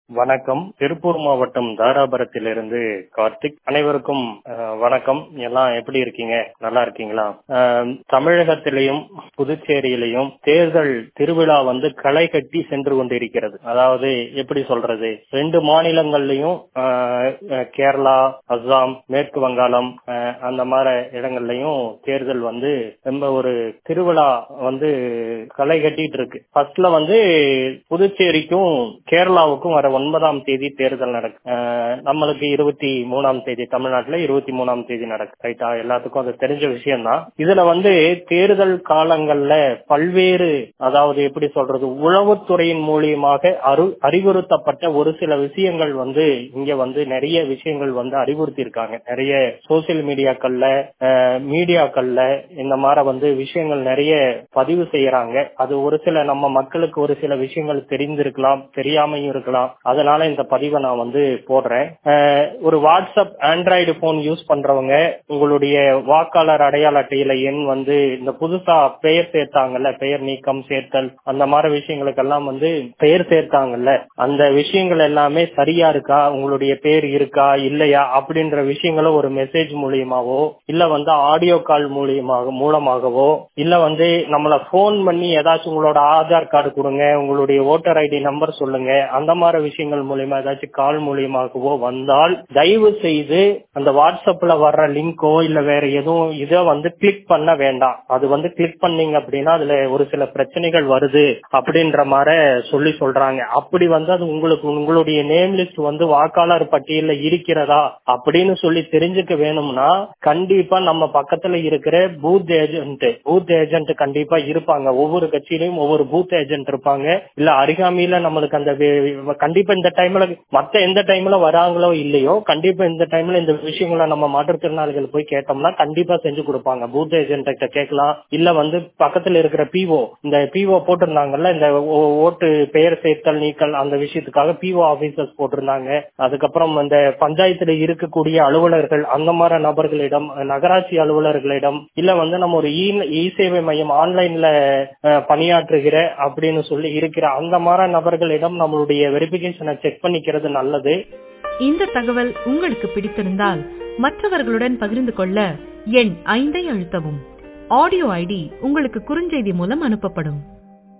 வணக்கம் திருப்பூர் மாவட்டம் தாராபுரத்திலிருந்து கார்த்திக் அனைவருக்கும் அஹ், வணக்கம் எல்லாம் எப்படி இருக்கீங்க நல்லா இருக்கீங்களா அஹ், தமிழகத்திலையும் புதுச்சேரியிலையும் தேர்தல் திருவிழா வந்து களை கட்டி சென்று கொண்டிருக்கிறது அதாவது எப்படி சொல்றது ரெண்டு மாநிலங்கள்லயும் அஹ், அஹ், கேரளா அஸ்ஸாம் மேற்கு வங்காளம் அஹ், அந்த மாதிரி இடங்கள்லயும் தேர்தல் வந்து ரொம்ப ஒரு திருவிழா வந்து களை கட்டிட்டு இருக்கு ஃபர்ஸ்ட்ல வந்து புதுச்சேரிக்கும் கேரளாவுக்கும் வர ஒன்பதாம் தேதி தேர்தல் நடக்கும் அஹ் நம்மளுக்கு இருபத்தி மூணாம் தேதி தமிழ்நாட்டுல இருபத்தி மூணாம் தேதி நடக்கும் ரைட்டா எல்லாத்துக்கும் அது தெரிஞ்ச விஷயம் தான் இதுல வந்து தேர்தல் காலங்கள்ல பல்வேறு அதாவது எப்படி சொல்றது உளவுத்துறையின் மூலியமாக அரு அறிவுறுத்தப்பட்ட ஒரு சில விஷயங்கள் வந்து இங்க வந்து நிறைய விஷயங்கள் வந்து அறிவுறுத்தி இருக்காங்க நிறைய சோசியல் மீடியாக்கள்ல அஹ், மீடியாக்கள்ல இந்த மாதிரி வந்து விஷயங்கள் நிறைய பதிவு செய்யறாங்க அது ஒரு சில நம்ம மக்களுக்கு ஒரு சில விஷயங்கள் தெரிந்திருக்கலாம் தெரியாமையும் இருக்கலாம் அதனால இந்த பதிவை நான் வந்து போடுறேன் அஹ், ஒரு வாட்ஸ்அப் ஆண்ட்ராய்டு போன் யூஸ் பண்றவங்க உங்களுடைய வாக்காளர் அடையாள அட்டையில எண் வந்து இந்த புதுசா பெயர் சேர்த்தாங்கல்ல பெயர் நீக்கம் சேர்த்தல் அந்த மாதிரி விஷயங்களுக்கெல்லாம் வந்து பெயர் சேர்த்தாங்கல்ல அந்த விஷயங்கள் எல்லாமே சரியா இருக்கா உங்களுடைய பேர் இருக்கா இல்லையா அப்படின்ற விஷயங்களை ஒரு மெசேஜ் மூலியமாவோ இல்ல வந்து ஆடியோ கால் மூலியமாக மூலமாகவோ இல்ல வந்து நம்மள போன் பண்ணி ஏதாச்சும் உங்களோட ஆதார் கார்டு கொடுங்க உங்களுடைய ஓட்டர் ஐடி நம்பர் சொல்லுங்க அந்த மாதிரி விஷயங்கள் மூலியமா ஏதாச்சும் கால் மூலியமாகவோ வந்தால் தயவு செய்து அந்த வாட்ஸ்அப்ல வர்ற லிங்கோ இல்ல வேற எதுவும் இதை வந்து கிளிக் பண்ண வேண்டாம் அது வந்து கிளிக் பண்ணீங்க அப்படின்னா அதுல ஒரு சில பிரச்சனைகள் வருது அப்படின்ற மாதிரி சொல்லி சொல்றாங்க அப்படி வந்து அது உங்களுக்கு உங்களுடைய நேம் லிஸ்ட் வந்து வாக்காளர் பட்டியல்ல இருக்கிறதா அப்படின்னு சொல்லி தெரிஞ்சுக்க வேணும்னா கண்டிப்பா நம்ம பக்கத்துல இருக்கிற பூத் ஏஜென்ட் பூத் ஏஜென்ட் கண்டிப்பா இருப்பாங்க ஒவ்வொரு கட்சியிலயும் ஒவ்வொரு பூத் ஏஜென்ட் இருப்பாங்க இல்ல அருகாமையில நம்மளுக்கு அந்த வே- கண்டிப்பா இந்த டைம்ல மத்த எந்த டைம்ல வராங்களோ இல்லையோ கண்டிப்பா இந்த டைம்ல இந்த விஷயங்களை நம்ம மாற்றுத்திறனாளிகள் போய் கேட்டோம்னா கண்டிப்பா செஞ்சு கொடுப்பாங்க பூத் ஏஜென்ட் கிட்ட கேட்கலாம் இல்ல வந்து பக்கத்துல இருக்கிற பிஓ இந்த பிஓ போட்டிருந்தாங்கல்ல இந்த ஓ- ஓட்டு பெயர் சேர்த்தல் நீக்கல் அந்த விஷயத்துக்காக பிஓ ஆபீசர்ஸ் போட்டிருந்தாங்க அதுக்கப்புறம் இந்த பஞ்சாயத்துல இருக்கக்கூடிய அலுவலர்கள் அந்த மாதிரி நபர்களிடம் நகராட்சி அலுவலர்களிடம் இல்ல வந்து நம்ம ஒரு இ- இ சேவை மையம் ஆன்லைன்ல அஹ், பணியாற்றுகிற அப்படின்னு சொல்லி இருக்கிற அந்த மாதிரி நபர்களிடம் நம்மளுடைய வெரிபிகேஷனை செக் பண்ணிக்கிறது நல்லது இந்த தகவல் உங்களுக்கு பிடித்திருந்தால் மற்றவர்களுடன் பகிர்ந்து கொள்ள எண் ஐந்தை அழுத்தவும் ஆடியோ ஐடி உங்களுக்கு குறுஞ்செய்தி மூலம் அனுப்பப்படும்